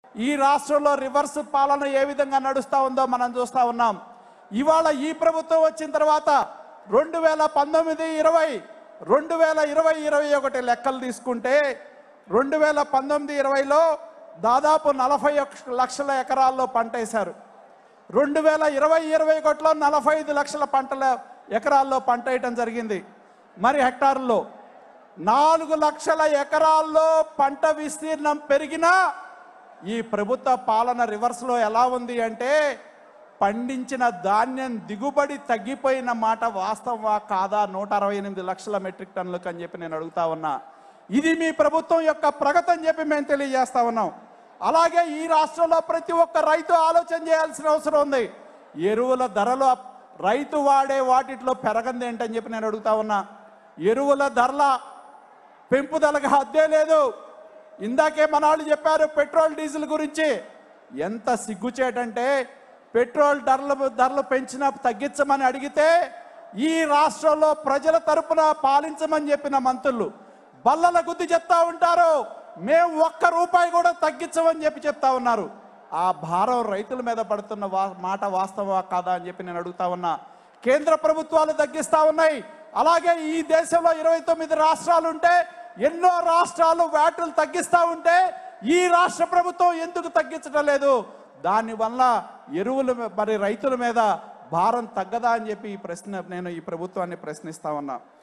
ఈ రాష్ట్రంలో రివర్స్ పాలన ఏ విధంగా నడుస్తా ఉందో మనం చూస్తా ఉన్నాం ఇవాళ ఈ ప్రభుత్వం వచ్చిన తర్వాత రెండు వేల పంతొమ్మిది ఇరవై రెండు వేల ఇరవై ఇరవై ఒకటి లెక్కలు తీసుకుంటే రెండు వేల పంతొమ్మిది ఇరవైలో దాదాపు నలభై ఒక్క లక్షల ఎకరాల్లో పంట వేశారు రెండు వేల ఇరవై ఇరవై ఒకటిలో నలభై ఐదు లక్షల పంటల ఎకరాల్లో పంట వేయటం జరిగింది మరి హెక్టార్లో నాలుగు లక్షల ఎకరాల్లో పంట విస్తీర్ణం పెరిగినా ఈ ప్రభుత్వ పాలన రివర్స్లో ఎలా ఉంది అంటే పండించిన ధాన్యం దిగుబడి తగ్గిపోయిన మాట వాస్తవా కాదా నూట అరవై ఎనిమిది లక్షల మెట్రిక్ టన్నులకు అని చెప్పి నేను అడుగుతా ఉన్నా ఇది మీ ప్రభుత్వం యొక్క ప్రగతి అని చెప్పి మేము తెలియజేస్తా ఉన్నాం అలాగే ఈ రాష్ట్రంలో ప్రతి ఒక్క రైతు ఆలోచన చేయాల్సిన అవసరం ఉంది ఎరువుల ధరలు రైతు వాడే వాటిట్లో పెరగంది ఏంటని చెప్పి నేను అడుగుతా ఉన్నా ఎరువుల ధరల పెంపుదలకు హద్దే లేదు ఇందాకే మన వాళ్ళు చెప్పారు పెట్రోల్ డీజిల్ గురించి ఎంత సిగ్గుచేటంటే పెట్రోల్ ధరలు ధరలు పెంచిన తగ్గించమని అడిగితే ఈ రాష్ట్రంలో ప్రజల తరపున పాలించమని చెప్పిన మంత్రులు బల్లల గుద్ది చెప్తా ఉంటారు మేము ఒక్క రూపాయి కూడా తగ్గించమని చెప్పి చెప్తా ఉన్నారు ఆ భారం రైతుల మీద పడుతున్న వా- మాట వాస్తవా కాదా అని చెప్పి నేను అడుగుతా ఉన్నా కేంద్ర ప్రభుత్వాలు తగ్గిస్తా ఉన్నాయి అలాగే ఈ దేశంలో ఇరవై తొమ్మిది రాష్ట్రాలు ఉంటే ఎన్నో రాష్ట్రాలు వ్యాటులు తగ్గిస్తా ఉంటే ఈ రాష్ట్ర ప్రభుత్వం ఎందుకు తగ్గించడం లేదు దానివల్ల ఎరువుల మీ- మరి రైతుల మీద భారం తగ్గదా అని చెప్పి ఈ ప్రశ్న నేను ఈ ప్రభుత్వాన్ని ప్రశ్నిస్తా ఉన్నా